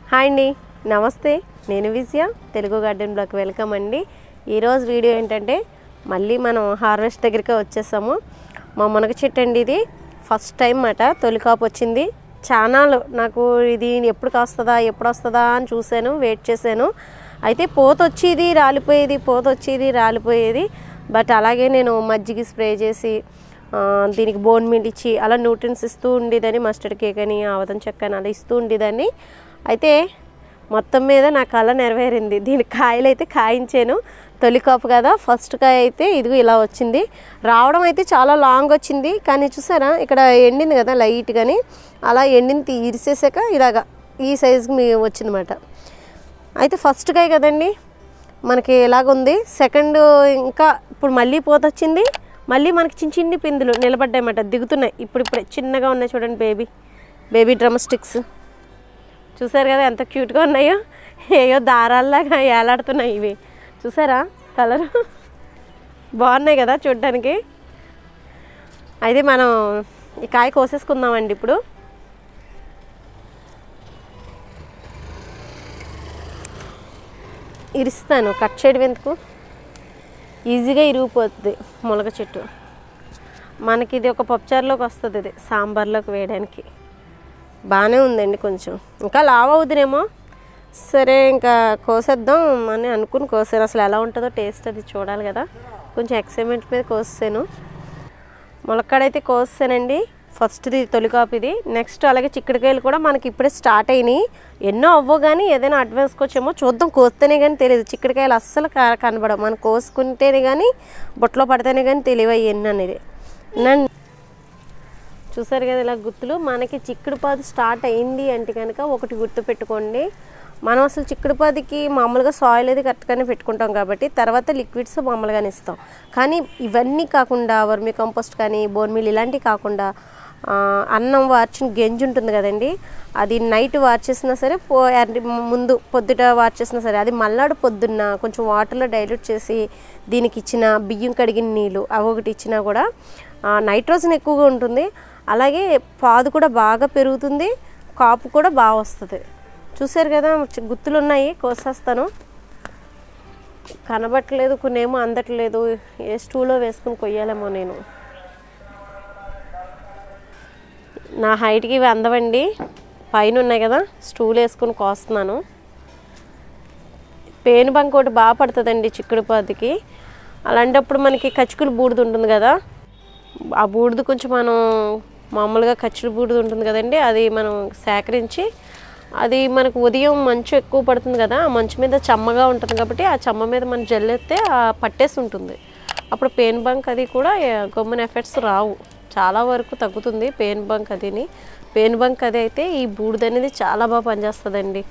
hi అండి నమస్తే నేను Vijaya Telugu garden blog welcome అండి ఈరోజు వీడియో ఏంటంటే మళ్ళీ మనం హార్వెస్ట్ దగ్గరికి వచ్చేసాము మా మునగ చెట్టు అండి ఇది ఫస్ట్ టైం మాట తొలి కాపు వచ్చింది చాలా నాకు ఇది ఎప్పుడు కాస్తుందా ఎప్పుడు వస్తుందా అని చూశాను వెయిట్ చేశాను అయితే పోత వచ్చేది రాలిపోయేది పోత వచ్చేది రాలిపోయేది బట్ అలాగే నేను మజ్జిగ స్ప్రే చేసి ఆ, దీనికి బోన్ మీల్ ఇచ్చి అలా న్యూట్రిన్స్ ఇస్తూ ఉండేదని మస్టర్డ్ కేక్ అని ఆవదం చెక్క అని అలా ఇస్తూ ఉండేదాన్ని అయితే మొత్తం మీద నా కళ నెరవేరింది దీని కాయలు అయితే కాయించాను తొలి కాపు కదా ఫస్ట్ కాయ అయితే ఇదిగో ఇలా వచ్చింది రావడం అయితే చాలా లాంగ్ వచ్చింది కానీ చూసారా ఇక్కడ ఎండింది కదా లైట్ కానీ అలా ఎండింది తీ- ఇరిసేసాక ఇలాగా ఈ సైజుకి మీ వచ్చిందన్నమాట అయితే ఫస్ట్ కాయ కదండి మనకి ఎలాగుంది సెకండ్ ఇంకా ఇప్పుడు మళ్ళీ పోత వచ్చింది మళ్ళీ మనకి చిన్న చిన్ని పిందులు నిలబడ్డాయన్నమాట దిగుతున్నాయి ఇప్పుడు ఇప్పుడే చిన్నగా ఉన్నాయి చూడండి బేబీ బేబీ డ్రమ్ స్టిక్స్ చూసారు కదా ఎంత క్యూట్గా ఉన్నాయో ఏయో దారాల్లాగా ఏలాడుతున్నాయి ఇవి చూసారా కలర్ బాగున్నాయి కదా చూడ్డానికి అయితే మనం ఈ కాయ కోసేసుకుందామండి ఇప్పుడు ఇరుస్తాను కట్ చేయడం ఎందుకు ఈజీగా ఇరిగిపోతుంది మునగ చెట్టు మనకి ఇది ఒక పప్పుచారులోకి వస్తుంది ఇది సాంబార్లోకి వేయడానికి బాగానే ఉందండి కొంచెం ఇంకా లావ్ అవుతుందేమో సరే ఇంకా కోసేద్దాం అని అనుకుని కోసాను అసలు ఎలా ఉంటుందో టేస్ట్ అది చూడాలి కదా కొంచెం ఎక్సైట్మెంట్ మీద కోసాను ములక్కాడైతే కోసానండి ఫస్ట్ది తొలి కాపు ఇది నెక్స్ట్ అలాగే చిక్కుడుకాయలు కూడా మనకి ఇప్పుడే స్టార్ట్ అయినాయి ఎన్నో అవ్వవు కానీ ఏదైనా అడ్వాన్స్కి వచ్చేమో చూద్దాం కోస్తేనే కానీ తెలియదు చిక్కుడుకాయలు అస్సలు క- కనబడవు మనం కోసుకుంటేనే కానీ బుట్టలో పడితేనే కానీ తెలియవు ఎన్ని అనేది నన్ను చూసారు కదా ఇలా గుర్తులు మనకి చిక్కుడుపాది స్టార్ట్ అయింది అంటే కనుక ఒకటి గుర్తు పెట్టుకోండి మనం అసలు చిక్కుడుపాదికి మామూలుగా సాయిల్ అది కరెక్ట్గానే పెట్టుకుంటాం కాబట్టి తర్వాత లిక్విడ్స్ మామూలుగానే ఇస్తాం కానీ ఇవన్నీ కాకుండా వర్మి కంపోస్ట్ కానీ బోన్ మీల్ ఇలాంటివి కాకుండా ఆ, అన్నం వార్చిన గెంజి ఉంటుంది కదండి అది నైట్ వార్చేసినా సరే పో ఎర్లీ ముందు పొద్దుట వార్చేసినా సరే అది మల్లాడు పొద్దున్న కొంచెం వాటర్లో డైల్యూట్ చేసి దీనికి ఇచ్చిన బియ్యం కడిగిన నీళ్ళు అవి ఒకటి ఇచ్చినా కూడా ఆ, నైట్రోజన్ ఎక్కువగా ఉంటుంది అలాగే పాదు కూడా బాగా పెరుగుతుంది కాపు కూడా బాగా వస్తుంది చూసారు కదా చి- గుత్తులు ఉన్నాయి కోసేస్తాను కనబట్టలేదు కొన్నేమో అందట్లేదు ఏ స్టూలో వేసుకుని కొయ్యాలేమో నేను నా హైట్కి ఇవి అందవండి పైన ఉన్నాయి కదా స్టూల్ వేసుకుని కోస్తున్నాను పేను బంక్ ఒకటి బాగా పడుతుందండి చిక్కుడు పాదికి అలాంటప్పుడు మనకి కచ్చుకులు బూడిద ఉంటుంది కదా ఆ బూడిద కొంచెం మనం మామూలుగా కచ్చులు బూడిద ఉంటుంది కదండి అది మనం సేకరించి అది మనకు ఉదయం మంచు ఎక్కువ పడుతుంది కదా ఆ మంచు మీద చెమ్మగా ఉంటుంది కాబట్టి ఆ చెమ్మ మీద మనం జల్లేస్తే ఆ పట్టేసి ఉంటుంది అప్పుడు పెయిన్ బంక్ అది కూడా గమ్మున ఎఫెక్ట్స్ రావు చాలా వరకు తగ్గుతుంది పెయిన్ బంక్ అదిని పెయిన్ బంక్ అది అయితే ఈ బూడిద అనేది చాలా బాగా పనిచేస్తుందండి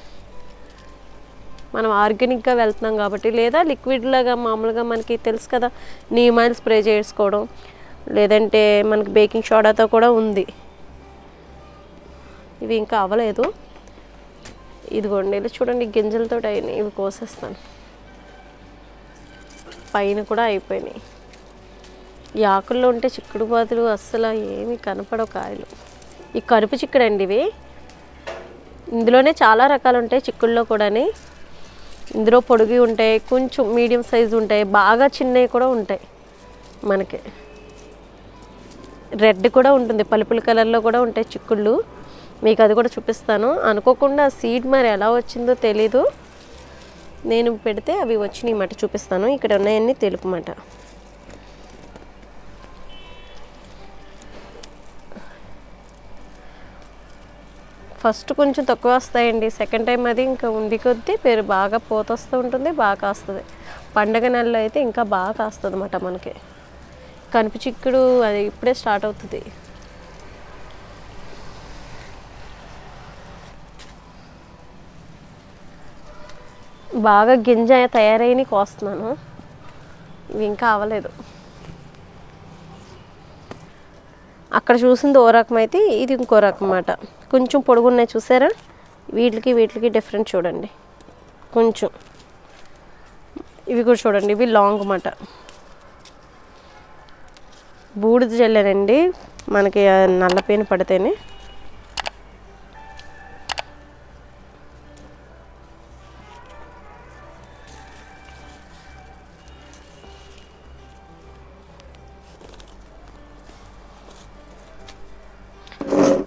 మనం ఆర్గానిక్గా వెళ్తున్నాం కాబట్టి లేదా లిక్విడ్ లాగా మామూలుగా మనకి తెలుసు కదా నీమ్ ఆయిల్ స్ప్రే చేసుకోవడం లేదంటే మనకి బేకింగ్ సోడాతో కూడా ఉంది ఇవి ఇంకా అవ్వలేదు ఇదిగోండి ఇలా చూడండి గింజలతో అయినాయి ఇవి కోసేస్తాను పైన కూడా అయిపోయినాయి ఈ ఆకుల్లో ఉంటే చిక్కుడు పాదులు అస్సలు ఏమీ కనపడవు కాయలు ఈ కరుపు చిక్కుడు అండి ఇవి ఇందులోనే చాలా రకాలు ఉంటాయి చిక్కుల్లో కూడాని ఇందులో పొడుగు ఉంటాయి కొంచెం మీడియం సైజు ఉంటాయి బాగా చిన్నవి కూడా ఉంటాయి మనకి రెడ్ కూడా ఉంటుంది పలుపుల కలర్లో కూడా ఉంటాయి చిక్కుళ్ళు మీకు అది కూడా చూపిస్తాను అనుకోకుండా సీడ్ మరి ఎలా వచ్చిందో తెలీదు నేను పెడితే అవి వచ్చినాయి మాట చూపిస్తాను ఇక్కడ ఉన్నాయన్నీ తెలుపు మాట ఫస్ట్ కొంచెం తక్కువ వస్తాయండి సెకండ్ టైం అది ఇంకా ఉండి కొద్దీ పేరు బాగా పోత వస్తూ ఉంటుంది బాగా కాస్తుంది పండగ నెలలో అయితే ఇంకా బాగా కాస్తుంది అన్నమాట మనకి కనుపు చిక్కుడు అది ఇప్పుడే స్టార్ట్ అవుతుంది బాగా గింజ తయారైన కోస్తున్నాను ఇవి ఇంకా అవ్వలేదు అక్కడ చూసింది ఓ రకం అయితే ఇది ఇంకో రకం అన్నమాట కొంచెం పొడుగున్నాయి చూసారా వీటికి వీటికి డిఫరెంట్ చూడండి కొంచెం ఇవి కూడా చూడండి ఇవి లాంగ్ అన్నమాట బూడిద జల్లానండి మనకి ఆ నల్ల పేను పడితేనే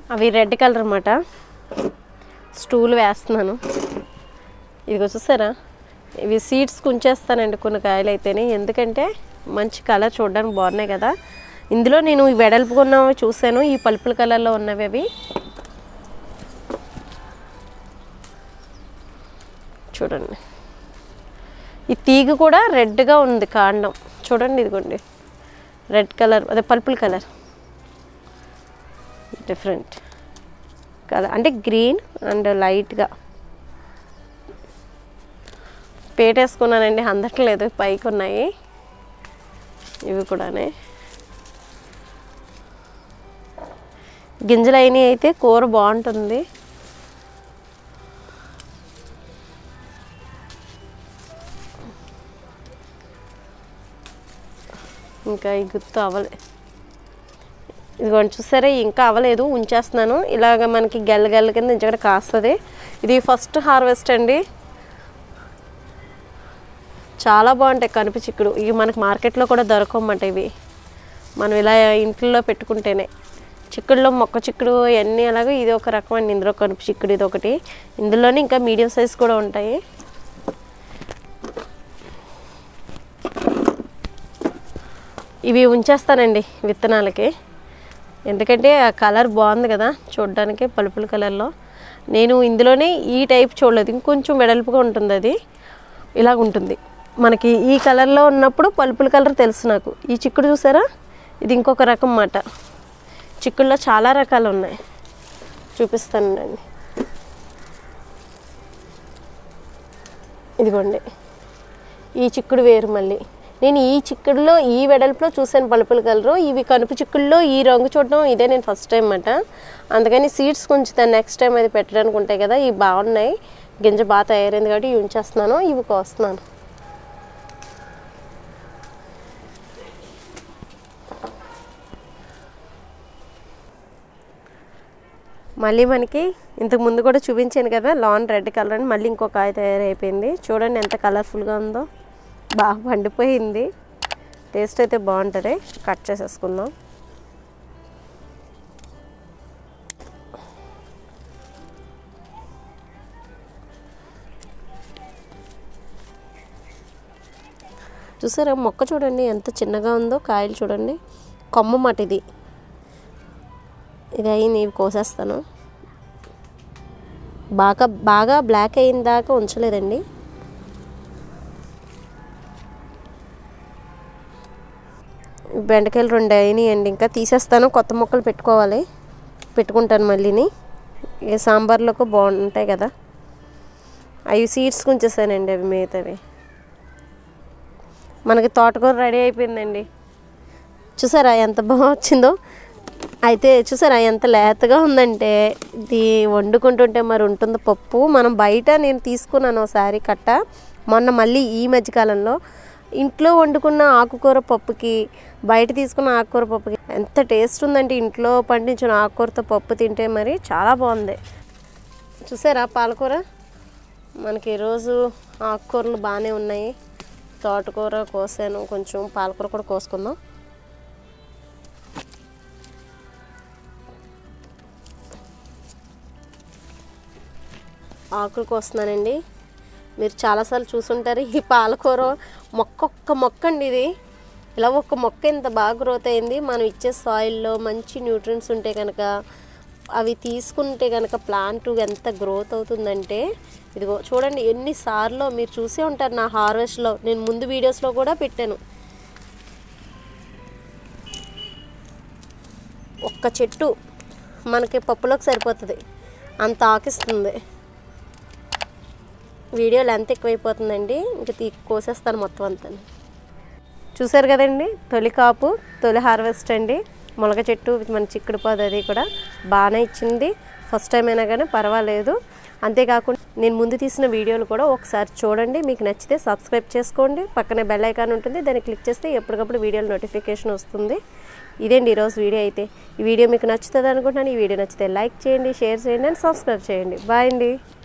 అవి రెడ్ కలర్ అన్నమాట స్టూల్ వేస్తున్నాను ఇదిగో చూసారా ఇవి సీడ్స్ ఉంచేస్తానండి కొన్ని కాయలు అయితేనే ఎందుకంటే మంచి కలర్ చూడడానికి బాగున్నాయి కదా ఇందులో నేను ఈ వెడల్పుగా ఉన్నవి చూశాను ఈ పల్పుల కలర్లో ఉన్నవి అవి చూడండి ఈ తీగ కూడా రెడ్గా ఉంది కాండం చూడండి ఇదిగోండి రెడ్ కలర్ అదే పర్పుల్ కలర్ డిఫరెంట్ కలర్ అంటే గ్రీన్ అండ్ లైట్గా పేటేసుకున్నానండి అందట్లేదు పైకి ఉన్నాయి ఇవి కూడానే గింజలు అయినవి అయితే కూర బాగుంటుంది ఇంకా ఈ గుర్తు అవ్వలే ఇదిగోండి చూసారా ఇంకా అవ్వలేదు ఉంచేస్తున్నాను ఇలాగ మనకి గెల్ల గెల్ల కింద ఇంచక్కడ కాస్తుంది ఇది ఫస్ట్ హార్వెస్ట్ అండి చాలా బాగుంటాయి కనుప చిక్కుడు ఇవి మనకి మార్కెట్లో కూడా దొరకమాట ఇవి మనం ఇలా ఇంట్లో పెట్టుకుంటేనే చిక్కుడులో మొక్క చిక్కుడు అన్నీ అలాగే ఇది ఒక రకం అండి ఇందులో కనుప చిక్కుడు ఇది ఒకటి ఇందులోనే ఇంకా మీడియం సైజ్ కూడా ఉంటాయి ఇవి ఉంచేస్తానండి విత్తనాలకి ఎందుకంటే ఆ కలర్ బాగుంది కదా చూడడానికి పలుపుల కలర్లో నేను ఇందులోనే ఈ టైప్ చూడలేదు ఇంకొంచెం వెడల్పుగా ఉంటుంది అది ఇలాగ ఉంటుంది మనకి ఈ కలర్లో ఉన్నప్పుడు పలుపుల కలర్ తెలుసు నాకు ఈ చిక్కుడు చూసారా ఇది ఇంకొక రకం మాట చిక్కుల్లో చాలా రకాలు ఉన్నాయి చూపిస్తానండి ఇదిగోండి ఈ చిక్కుడు వేరు మళ్ళీ నేను ఈ చిక్కుడులో ఈ వెడల్పులో చూశాను పలుపుల కలరు ఇవి కనుపు చిక్కుల్లో ఈ రంగు చూడడం ఇదే నేను ఫస్ట్ టైం అన్నమాట అందుకని సీడ్స్ కొంచెం నెక్స్ట్ టైం అది పెట్టడానికి ఉంటాయి కదా ఇవి బాగున్నాయి గింజ బాగా తయారైంది కాబట్టి ఇవి ఉంచేస్తున్నాను ఇవి కోస్తున్నాను మళ్ళీ మనకి ఇంతకు ముందు కూడా చూపించాను కదా లాన్ రెడ్ కలర్ అని మళ్ళీ ఇంకో కాయ తయారైపోయింది చూడండి ఎంత కలర్ఫుల్గా ఉందో బాగా పండిపోయింది టేస్ట్ అయితే బాగుంటుంది కట్ చేసేసుకుందాం చూసారా మొక్క చూడండి ఎంత చిన్నగా ఉందో కాయలు చూడండి కొమ్మ మాట ఇది ఇది అయ్యి నేను కోసేస్తాను బాగా బాగా బ్లాక్ అయిన దాకా ఉంచలేదండి బెండకాయలు రెండు అయినాయండి ఇంకా తీసేస్తాను కొత్త మొక్కలు పెట్టుకోవాలి పెట్టుకుంటాను మళ్ళీని ఏ సాంబార్లోకి బాగుంటాయి కదా అవి సీడ్స్ ఉంచేసానండి అవి మిగతావి మనకి తోటకూర రెడీ అయిపోయిందండి చూసారా ఎంత బాగా వచ్చిందో అయితే చూసారా ఎంత లేతగా ఉందంటే ఇది వండుకుంటుంటే మరి ఉంటుంది పప్పు మనం బయట నేను తీసుకున్నాను ఒకసారి కట్ట మొన్న మళ్ళీ ఈ మధ్యకాలంలో ఇంట్లో వండుకున్న ఆకుకూర పప్పుకి బయట తీసుకున్న ఆకుకూర పప్పుకి ఎంత టేస్ట్ ఉందంటే ఇంట్లో పండించిన ఆకుకూరతో పప్పు తింటే మరి చాలా బాగుంది చూసారా పాలకూర మనకి ఈరోజు ఆకుకూరలు బాగానే ఉన్నాయి తోటకూర కోసాను కొంచెం పాలకూర కూడా కోసుకుందాం ఆకులు కోస్తున్నానండి మీరు చాలాసార్లు చూసుంటారు ఈ పాలకూర మొక్క ఒక్క మొక్క అండి ఇది ఇలా ఒక్క మొక్క ఇంత బాగా గ్రోత్ అయింది మనం ఇచ్చే సాయిల్లో మంచి న్యూట్రియన్స్ ఉంటే కనుక అవి తీసుకుంటే కనుక ప్లాంట్ ఎంత గ్రోత్ అవుతుందంటే ఇదిగో చూడండి ఎన్నిసార్లు మీరు చూసే ఉంటారు నా హార్వెస్ట్లో నేను ముందు వీడియోస్లో కూడా పెట్టాను ఒక్క చెట్టు మనకి పప్పులోకి సరిపోతుంది అంత ఆకిస్తుంది వీడియో లెంత్ ఎక్కువైపోతుందండి ఇంక తీ కోసేస్తాను మొత్తం అంతా చూసారు కదండి తొలి కాపు తొలి హార్వెస్ట్ అండి మొలక చెట్టు మన చిక్కుడు పాదు అది కూడా బాగానే ఇచ్చింది ఫస్ట్ టైం అయినా కానీ పర్వాలేదు అంతేకాకుండా నేను ముందు తీసిన వీడియోలు కూడా ఒకసారి చూడండి మీకు నచ్చితే సబ్స్క్రైబ్ చేసుకోండి పక్కనే బెల్ ఐకాన్ ఉంటుంది దాన్ని క్లిక్ చేస్తే ఎప్పటికప్పుడు వీడియోలు నోటిఫికేషన్ వస్తుంది ఇదేండి ఈరోజు వీడియో అయితే ఈ వీడియో మీకు నచ్చుతుంది అనుకుంటున్నాను ఈ వీడియో నచ్చితే లైక్ చేయండి షేర్ చేయండి అండ్ సబ్స్క్రైబ్ చేయండి బాయ్ అండి